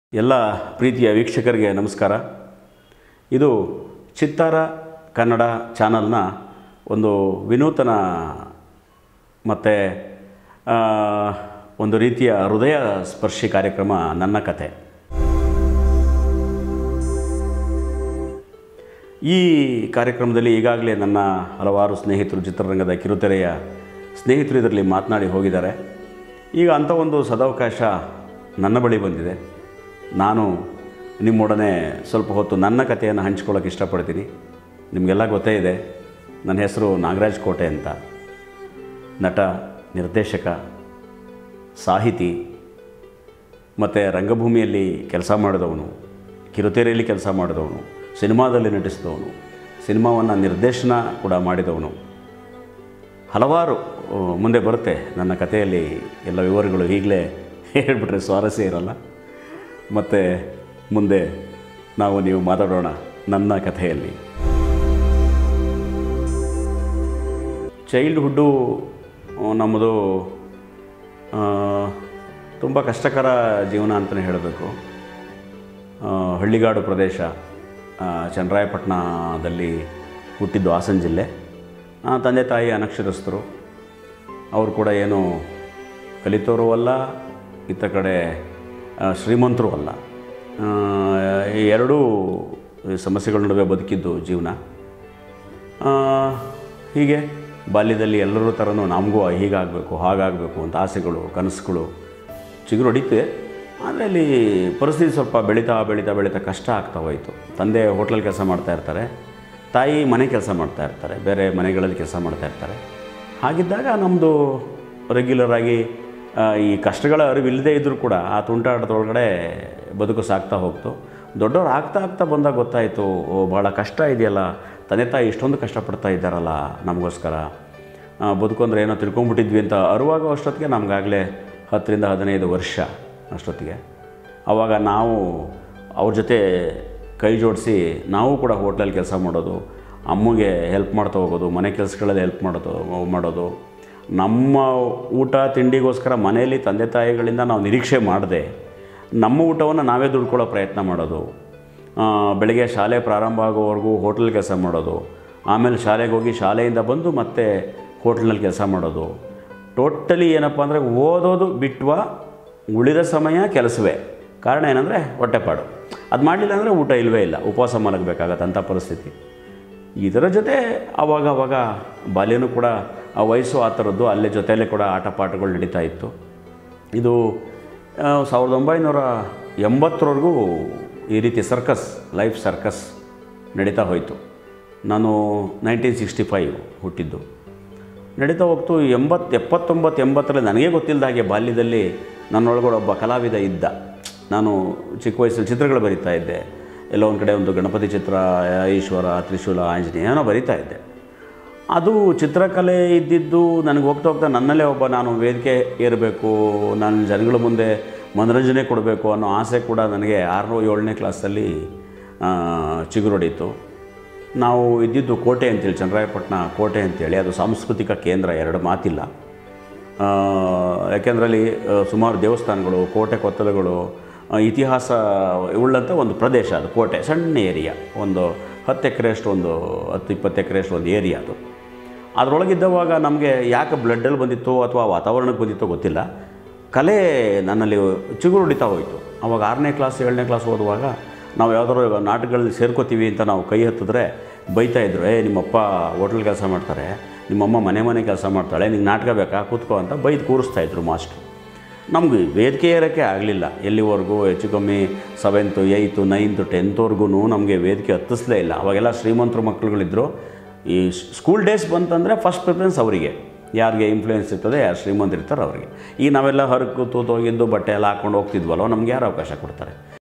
ಎಲ್ಲ ಪ್ರೀತಿಯ ವೀಕ್ಷಕರಿಗೆ ನಮಸ್ಕಾರ ಇದು ಚಿತ್ತಾರ ಕನ್ನಡ ಚಾನಲ್ನ ಒಂದು ವಿನೂತನ ಮತ್ತು ಒಂದು ರೀತಿಯ ಹೃದಯ ಸ್ಪರ್ಶಿ ಕಾರ್ಯಕ್ರಮ ನನ್ನ ಕತೆ ಈ ಕಾರ್ಯಕ್ರಮದಲ್ಲಿ ಈಗಾಗಲೇ ನನ್ನ ಹಲವಾರು ಸ್ನೇಹಿತರು ಚಿತ್ರರಂಗದ ಕಿರುತೆರೆಯ ಸ್ನೇಹಿತರು ಇದರಲ್ಲಿ ಮಾತನಾಡಿ ಹೋಗಿದ್ದಾರೆ ಈಗ ಅಂಥ ಒಂದು ಸದಾವಕಾಶ ನನ್ನ ಬಳಿ ಬಂದಿದೆ ನಾನು ನಿಮ್ಮೊಡನೆ ಸ್ವಲ್ಪ ಹೊತ್ತು ನನ್ನ ಕಥೆಯನ್ನು ಹಂಚ್ಕೊಳ್ಳೋಕೆ ಇಷ್ಟಪಡ್ತೀನಿ ನಿಮಗೆಲ್ಲ ಗೊತ್ತೇ ಇದೆ ನನ್ನ ಹೆಸರು ನಾಗರಾಜ್ ಕೋಟೆ ಅಂತ ನಟ ನಿರ್ದೇಶಕ ಸಾಹಿತಿ ಮತ್ತು ರಂಗಭೂಮಿಯಲ್ಲಿ ಕೆಲಸ ಮಾಡಿದವನು ಕಿರುತೆರೆಯಲ್ಲಿ ಕೆಲಸ ಮಾಡಿದವನು ಸಿನಿಮಾದಲ್ಲಿ ನಟಿಸಿದವನು ಸಿನಿಮಾವನ್ನು ನಿರ್ದೇಶನ ಕೂಡ ಮಾಡಿದವನು ಹಲವಾರು ಆ, ಮುಂದೆ ಬರುತ್ತೆ ನನ್ನ ಕಥೆಯಲ್ಲಿ ಎಲ್ಲ ವಿವರಗಳು ಈಗಲೇ ಹೇಳಿಬಿಟ್ರೆ ಸ್ವಾರಸ್ಯ ಇರಲ್ಲ ಮತ್ತು ಮುಂದೆ ನಾವು ನೀವು ಮಾತಾಡೋಣ ನನ್ನ ಕಥೆಯಲ್ಲಿ ಚೈಲ್ಡ್ಹುಡ್ಡು ನಮ್ಮದು ತುಂಬ ಕಷ್ಟಕರ ಜೀವನ ಅಂತಲೇ ಹೇಳಬೇಕು ಆ, ಹಳ್ಳಿಗಾಡು ಪ್ರದೇಶ ಆ, ಚನ್ನರಾಯಪಟ್ಟಣದಲ್ಲಿ ಹುಟ್ಟಿದ್ದು ಹಾಸನ ಜಿಲ್ಲೆ ಆ, ತಂದೆ ತಾಯಿ ಅನಕ್ಷರಸ್ಥರು ಅವರು ಕೂಡ ಏನು ಕಲಿತವರು ಅಲ್ಲ ಇತ್ತ ಕಡೆ ಆ, ಶ್ರೀಮಂತರು ಅಲ್ಲ ಆ, ಈ ಎರಡೂ ಸಮಸ್ಯೆಗಳ ನಡುವೆ ಬದುಕಿದ್ದು ಜೀವನ ಆ, ಹೀಗೆ ಬಾಲ್ಯದಲ್ಲಿ ಎಲ್ಲರ ಥರನೂ ನಮಗೂ ಹೀಗಾಗಬೇಕು ಹಾಗಾಗಬೇಕು ಅಂತ ಆಸೆಗಳು ಕನಸುಗಳು ಚಿಗುರು ಹೊಡಿತೆ ಆದರೆ ಅಲ್ಲಿ ಪರಿಸ್ಥಿತಿ ಸ್ವಲ್ಪ ಬೆಳೀತಾ ಬೆಳೀತಾ ಬೆಳೀತಾ ಕಷ್ಟ ಆಗ್ತಾ ಹೋಯಿತು ತಂದೆ ಹೋಟ್ಲಲ್ಲಿ ಕೆಲಸ ಮಾಡ್ತಾ ಇರ್ತಾರೆ ತಾಯಿ ಮನೆ ಕೆಲಸ ಮಾಡ್ತಾ ಇರ್ತಾರೆ ಬೇರೆ ಮನೆಗಳಲ್ಲಿ ಕೆಲಸ ಮಾಡ್ತಾ ಇರ್ತಾರೆ ಹಾಗಿದ್ದಾಗ ನಮ್ಮದು ರೆಗ್ಯುಲರ್ ಆಗಿ ಆ, ಈ ಕಷ್ಟಗಳ ಅರಿವಿಲ್ಲದೆ ಇದ್ದರೂ ಕೂಡ ಆ ತುಂಟಾಟದೊಳಗಡೆ ಬದುಕು ಸಾಗ್ತಾ ಹೋಗ್ತು ದೊಡ್ಡವ್ರು ಆಗ್ತಾ ಆಗ್ತಾ ಬಂದಾಗ ಗೊತ್ತಾಯಿತು ಓ ಭಾಳ ಕಷ್ಟ ಇದೆಯಲ್ಲ ತಂದೆ ತಾಯಿ ಇಷ್ಟೊಂದು ಕಷ್ಟಪಡ್ತಾ ಇದ್ದಾರಲ್ಲ ನಮಗೋಸ್ಕರ ಆ, ಬದುಕು ಅಂದರೆ ಏನೋ ತಿಳ್ಕೊಂಬಿಟ್ಟಿದ್ವಿ ಅಂತ ಅರುವಾಗ ಅಷ್ಟೊತ್ತಿಗೆ ನಮಗಾಗಲೇ ಹತ್ತರಿಂದ ಹದಿನೈದು ವರ್ಷ ಅಷ್ಟೊತ್ತಿಗೆ ಆವಾಗ ನಾವು ಅವ್ರ ಜೊತೆ ಕೈ ಜೋಡಿಸಿ ನಾವು ಕೂಡ ಹೋಟ್ಲಲ್ಲಿ ಕೆಲಸ ಮಾಡೋದು ಅಮ್ಮಗೆ ಹೆಲ್ಪ್ ಮಾಡ್ತಾ ಹೋಗೋದು ಮನೆ ಕೆಲಸಗಳಲ್ಲಿ ಹೆಲ್ಪ್ ಮಾಡೋದು ಮಾಡೋದು ನಮ್ಮ ಊಟ ತಿಂಡಿಗೋಸ್ಕರ ಮನೆಯಲ್ಲಿ ತಂದೆ ತಾಯಿಗಳಿಂದ ನಾವು ನಿರೀಕ್ಷೆ ಮಾಡದೆ ನಮ್ಮ ಊಟವನ್ನು ನಾವೇ ದುಡ್ಕೊಳ್ಳೋ ಪ್ರಯತ್ನ ಮಾಡೋದು ಆ, ಬೆಳಗ್ಗೆ ಶಾಲೆ ಪ್ರಾರಂಭ ಆಗೋವರೆಗೂ ಹೋಟ್ಲಲ್ಲಿ ಕೆಲಸ ಮಾಡೋದು ಆಮೇಲೆ ಶಾಲೆಗೆ ಹೋಗಿ ಶಾಲೆಯಿಂದ ಬಂದು ಮತ್ತೆ ಹೋಟ್ಲ್ನಲ್ಲಿ ಕೆಲಸ ಮಾಡೋದು ಟೋಟಲಿ ಏನಪ್ಪ ಅಂದರೆ ಓದೋದು ಬಿಟ್ಟುವ ಉಳಿದ ಸಮಯ ಕೆಲಸವೇ ಕಾರಣ ಏನಂದರೆ ಹೊಟ್ಟೆಪಾಡು ಅದು ಮಾಡಲಿಲ್ಲ ಅಂದರೆ ಊಟ ಇಲ್ಲವೇ ಇಲ್ಲ ಉಪವಾಸ ಮಲಗಬೇಕಾಗತ್ತೆ ಅಂಥ ಪರಿಸ್ಥಿತಿ ಇದರ ಜೊತೆ ಆವಾಗ ಆವಾಗ ಬಾಲ್ಯನೂ ಕೂಡ ಆ ವಯಸ್ಸು ಆ ಥರದ್ದು ಅಲ್ಲೇ ಜೊತೆಯಲ್ಲೇ ಕೂಡ ಆಟ ಪಾಠಗಳು ನಡೀತಾ ಇತ್ತು ಇದು ಆ, ಸಾವಿರದ ಒಂಬೈನೂರ ಎಂಬತ್ತರವರೆಗೂ ಈ ರೀತಿ ಸರ್ಕಸ್ ಲೈಫ್ ಸರ್ಕಸ್ ನಡೀತಾ ಹೋಯಿತು ನಾನು ನೈನ್ಟೀನ್ ಸಿಕ್ಸ್ಟಿ ಫೈವ್ ಹುಟ್ಟಿದ್ದು ನಡೀತಾ ಹೋಗ್ತು ಎಂಬತ್ತು ಎಪ್ಪತ್ತೊಂಬತ್ತು ಎಂಬತ್ತರಲ್ಲಿ ನನಗೇ ಗೊತ್ತಿಲ್ಲದ ಹಾಗೆ ಬಾಲ್ಯದಲ್ಲಿ ನನ್ನೊಳಗಡೆ ಒಬ್ಬ ಕಲಾವಿದ ಇದ್ದ ನಾನು ಚಿಕ್ಕ ವಯಸ್ಸಲ್ಲಿ ಚಿತ್ರಗಳು ಬರಿತಾ ಇದ್ದೆ ಎಲ್ಲೋ ಒಂದು ಕಡೆ ಒಂದು ಗಣಪತಿ ಚಿತ್ರ ಈಶ್ವರ ತ್ರಿಶೂಲ ಆಂಜನೇಯ ಏನೋ ಬರಿತಾ ಇದ್ದೆ ಅದು ಚಿತ್ರಕಲೆ ಇದ್ದಿದ್ದು ನನಗೆ ಹೋಗ್ತಾ ಹೋಗ್ತಾ ನನ್ನಲ್ಲೇ ಒಬ್ಬ ನಾನು ವೇದಿಕೆ ಏರಬೇಕು ನಾನು ಜನಗಳ ಮುಂದೆ ಮನೋರಂಜನೆ ಕೊಡಬೇಕು ಅನ್ನೋ ಆಸೆ ಕೂಡ ನನಗೆ ಆರನೋ ಏಳನೇ ಕ್ಲಾಸಲ್ಲಿ ಆ, ಚಿಗುರೊಡೀತು ನಾವು ಇದ್ದಿದ್ದು ಕೋಟೆ ಅಂತೇಳಿ ಚನ್ನರಾಯಪಟ್ಟಣ ಕೋಟೆ ಅಂತೇಳಿ ಅದು ಸಾಂಸ್ಕೃತಿಕ ಕೇಂದ್ರ ಎರಡು ಮಾತಿಲ್ಲ ಆ, ಯಾಕೆಂದ್ರೆ ಅಲ್ಲಿ ಆ, ಸುಮಾರು ದೇವಸ್ಥಾನಗಳು ಕೋಟೆ ಕೊತ್ತಲಗಳು ಆ, ಇತಿಹಾಸ ಉಳ್ಳಂಥ ಒಂದು ಪ್ರದೇಶ ಅದು ಕೋಟೆ ಸಣ್ಣ ಏರಿಯಾ ಒಂದು ಹತ್ತು ಎಕರೆಯಷ್ಟು ಒಂದು ಹತ್ತು ಇಪ್ಪತ್ತು ಎಕರೆಯಷ್ಟು ಒಂದು ಏರಿಯಾ ಅದು ಅದರೊಳಗಿದ್ದವಾಗ ನಮಗೆ ಯಾಕೆ ಬ್ಲಡ್ಡಲ್ಲಿ ಬಂದಿತ್ತೋ ಅಥವಾ ವಾತಾವರಣಕ್ಕೆ ಬಂದಿತ್ತೋ ಗೊತ್ತಿಲ್ಲ ಕಲೆ ನನ್ನಲ್ಲಿ ಚಿಗುರು ಹೊಡಿತಾ ಹೋಯಿತು ಅವಾಗ ಆರನೇ ಕ್ಲಾಸ್ ಏಳನೇ ಕ್ಲಾಸ್ ಓದುವಾಗ ನಾವು ಯಾವ್ದಾದ್ರು ನಾಟಕಗಳಲ್ಲಿ ಸೇರ್ಕೋತೀವಿ ಅಂತ ನಾವು ಕೈ ಹತ್ತಿದ್ರೆ ಬೈತಾ ಇದ್ರು ಏ ನಿಮ್ಮಪ್ಪ ಹೋಟ್ಲ್ ಕೆಲಸ ಮಾಡ್ತಾರೆ ನಿಮ್ಮಮ್ಮ ಮನೆ ಮನೆ ಕೆಲಸ ಮಾಡ್ತಾಳೆ ನಿಂಗೆ ನಾಟಕ ಬೇಕಾ ಕೂತ್ಕೋ ಅಂತ ಬೈದು ಕೂರಿಸ್ತಾ ಇದ್ರು ಮಾಸ್ಟ್ರು ನಮ್ಗೆ ವೇದಿಕೆ ಏರೋಕ್ಕೆ ಆಗಲಿಲ್ಲ ಎಲ್ಲಿವರೆಗೂ ಹೆಚ್ಚು ಕಮ್ಮಿ ಸೆವೆಂತು ಏಯ್ತು ನೈನ್ತು ಟೆಂತ್ವರೆಗೂ ನಮಗೆ ವೇದಿಕೆ ಹತ್ತಿಸ್ಲೇ ಇಲ್ಲ ಅವಾಗೆಲ್ಲ ಶ್ರೀಮಂತರು ಮಕ್ಕಳುಗಳಿದ್ದರು ಈ ಸ್ಕೂಲ್ ಡೇಸ್ ಬಂತಂದರೆ ಫಸ್ಟ್ ಪ್ರಿಫರೆನ್ಸ್ ಅವರಿಗೆ ಯಾರಿಗೆ ಇನ್ಫ್ಲೂಯೆನ್ಸ್ ಇರ್ತದೆ ಯಾರು ಶ್ರೀಮಂತರು ಇರ್ತಾರೆ ಅವರಿಗೆ ಈಗ ನಾವೆಲ್ಲ ಹರಕು ತೂತೋಗಿದ್ದು ಬಟ್ಟೆ ಎಲ್ಲ ಹಾಕ್ಕೊಂಡು ಹೋಗ್ತಿದ್ವಲ್ಲ ನಮ್ಗೆ ಯಾರು ಅವಕಾಶ ಕೊಡ್ತಾರೆ